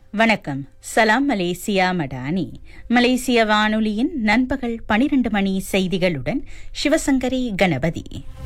வணக்கம் சலாம் மலேசியா மடானி மலேசிய வானொலியின் நண்பகல் பனிரண்டு மணி செய்திகளுடன் சிவசங்கரி கணபதி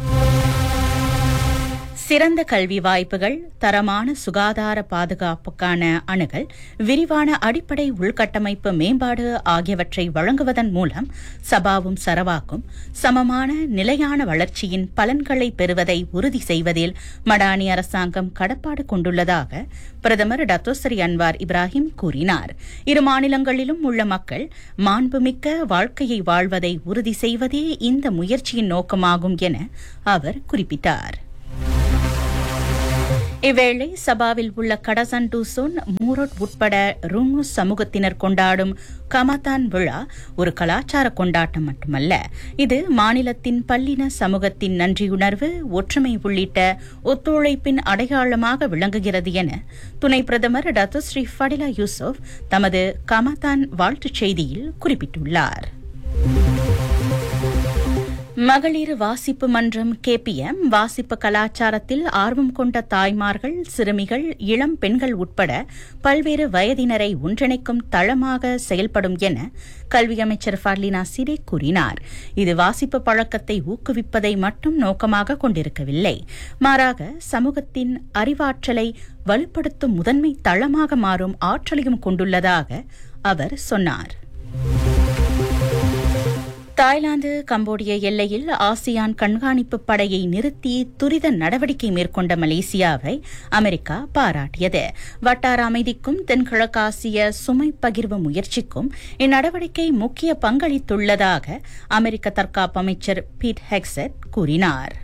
சிறந்த கல்வி வாய்ப்புகள் தரமான சுகாதார பாதுகாப்புக்கான அணுகல் விரிவான அடிப்படை உள்கட்டமைப்பு மேம்பாடு ஆகியவற்றை வழங்குவதன் மூலம் சபாவும் சரவாக்கும் சமமான நிலையான வளர்ச்சியின் பலன்களை பெறுவதை உறுதி செய்வதில் மடானி அரசாங்கம் கடப்பாடு கொண்டுள்ளதாக பிரதமர் டத்தோசரி அன்வார் இப்ராஹிம் கூறினார் இரு மாநிலங்களிலும் உள்ள மக்கள் மாண்புமிக்க வாழ்க்கையை வாழ்வதை உறுதி செய்வதே இந்த முயற்சியின் நோக்கமாகும் என அவர் குறிப்பிட்டார் இவ்வேளை சபாவில் உள்ள கடசன் டூசோன் மூரோட் உட்பட ருங்கு சமூகத்தினர் கொண்டாடும் கமதான் விழா ஒரு கலாச்சார கொண்டாட்டம் மட்டுமல்ல இது மாநிலத்தின் பல்லின சமூகத்தின் நன்றியுணர்வு ஒற்றுமை உள்ளிட்ட ஒத்துழைப்பின் அடையாளமாக விளங்குகிறது என துணை பிரதமர் டத்துஸ்ரீ ஃபடிலா யூசுப் தமது கமதான் வாழ்த்துச் செய்தியில் குறிப்பிட்டுள்ளார் மகளிர் வாசிப்பு மன்றம் கேபிஎம் வாசிப்பு கலாச்சாரத்தில் ஆர்வம் கொண்ட தாய்மார்கள் சிறுமிகள் இளம் பெண்கள் உட்பட பல்வேறு வயதினரை ஒன்றிணைக்கும் தளமாக செயல்படும் என கல்வி அமைச்சர் ஃபர்லினா சிரே கூறினார் இது வாசிப்பு பழக்கத்தை ஊக்குவிப்பதை மட்டும் நோக்கமாக கொண்டிருக்கவில்லை மாறாக சமூகத்தின் அறிவாற்றலை வலுப்படுத்தும் முதன்மை தளமாக மாறும் ஆற்றலையும் கொண்டுள்ளதாக அவர் சொன்னார் தாய்லாந்து கம்போடிய எல்லையில் ஆசியான் கண்காணிப்பு படையை நிறுத்தி துரித நடவடிக்கை மேற்கொண்ட மலேசியாவை அமெரிக்கா பாராட்டியது வட்டார அமைதிக்கும் தென்கிழக்காசிய சுமை பகிர்வு முயற்சிக்கும் இந்நடவடிக்கை முக்கிய பங்களித்துள்ளதாக அமெரிக்க தற்காப்பு அமைச்சர் பீட் ஹெக்செட் கூறினார்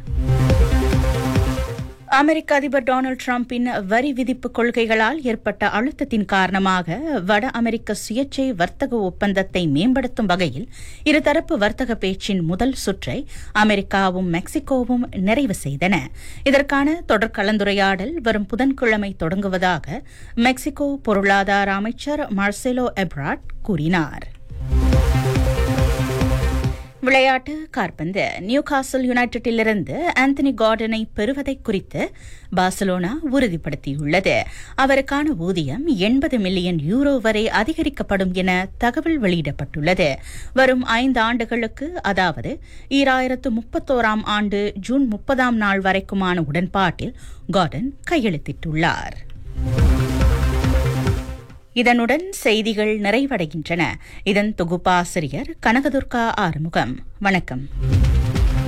அமெரிக்க அதிபர் டொனால்டு டிரம்பின் வரி விதிப்பு கொள்கைகளால் ஏற்பட்ட அழுத்தத்தின் காரணமாக வட அமெரிக்க சுயேட்சை வர்த்தக ஒப்பந்தத்தை மேம்படுத்தும் வகையில் இருதரப்பு வர்த்தக பேச்சின் முதல் சுற்றை அமெரிக்காவும் மெக்சிகோவும் நிறைவு செய்தன இதற்கான தொடர் கலந்துரையாடல் வரும் புதன்கிழமை தொடங்குவதாக மெக்சிகோ பொருளாதார அமைச்சர் மார்செலோ எப்ராட் கூறினார் விளையாட்டு கார்பந்து நியூ காசல் யுனைடெட்டிலிருந்து ஆந்தனி கார்டனை பெறுவதை குறித்து பார்சலோனா உறுதிப்படுத்தியுள்ளது அவருக்கான ஊதியம் எண்பது மில்லியன் யூரோ வரை அதிகரிக்கப்படும் என தகவல் வெளியிடப்பட்டுள்ளது வரும் ஐந்து ஆண்டுகளுக்கு அதாவது ஈராயிரத்து முப்பத்தோராம் ஆண்டு ஜூன் முப்பதாம் நாள் வரைக்குமான உடன்பாட்டில் கார்டன் கையெழுத்திட்டுள்ளார் இதனுடன் செய்திகள் நிறைவடைகின்றன இதன் தொகுப்பாசிரியர் கனகதுர்கா ஆறுமுகம் வணக்கம்